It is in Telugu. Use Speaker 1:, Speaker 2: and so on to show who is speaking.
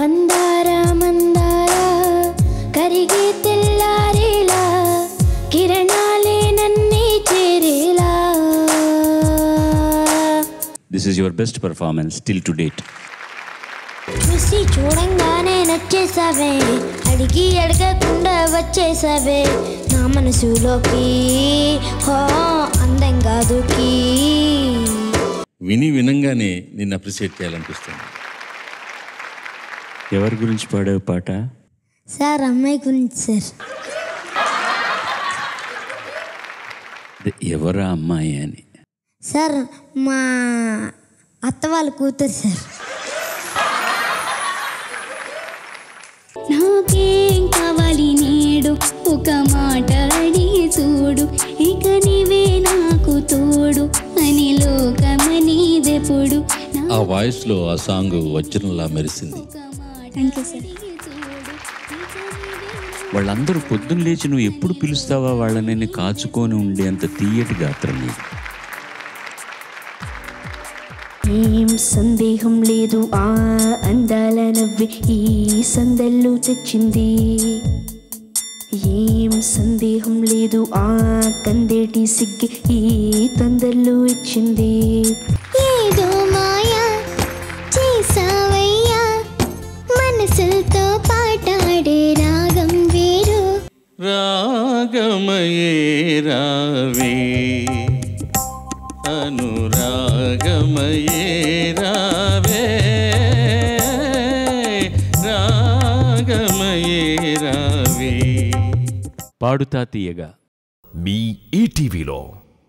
Speaker 1: మందార మందార కరిగి తెల్లారేలా కిరణాలే నన్నే చేరేలా
Speaker 2: this is your best performance till to date
Speaker 1: చూసి చూడంగానే నచ్చేసావే అడిగి అడగకుండా వచ్చేసావే నా మనసులోకి హో అందంగా దూకి
Speaker 3: విని వినంగానే నిన్ను అప్రిషియేట్ చేయాలనిపిస్తుంది
Speaker 2: ఎవరి గురించి పాడావు పాట
Speaker 1: సార్ అమ్మాయి గురించి సార్
Speaker 2: అదే ఎవరా అమ్మాయి అని
Speaker 1: సార్ మా అత్త వాళ్ళ కూతురు సార్
Speaker 4: నాకేం కావాలి నేడు ఒక మాట అడిగి చూడు ఇక నీవే నాకు తోడు అని లోకమనీదెప్పుడు
Speaker 3: ఆ వాయిస్లో ఆ సాంగ్ వజ్రంలా మెరిసింది
Speaker 4: థ్యాంక్ యూ సార్
Speaker 2: వాళ్ళందరూ పొద్దున్న లేచి నువ్వు ఎప్పుడు పిలుస్తావా వాళ్ళని కాచుకొని ఉండేంత తీయటి గాత్రం నీది
Speaker 4: ఏం సందేహం లేదు ఆ అందాల నవ్వి ఈ సందల్లో తెచ్చింది ఏం సందేహం లేదు ఆ కందేటి సిగ్గి ఈ తొందరలో ఇచ్చింది
Speaker 1: ఏదో మాయా చేసావయ్యా మనసులతో పాటాడే రాగం వేరు
Speaker 3: రాగమయే రావే అనురాగమయే రావే రాగమయే రావే
Speaker 2: పాడుతా తీయగా
Speaker 5: మీ ఈటీవీలో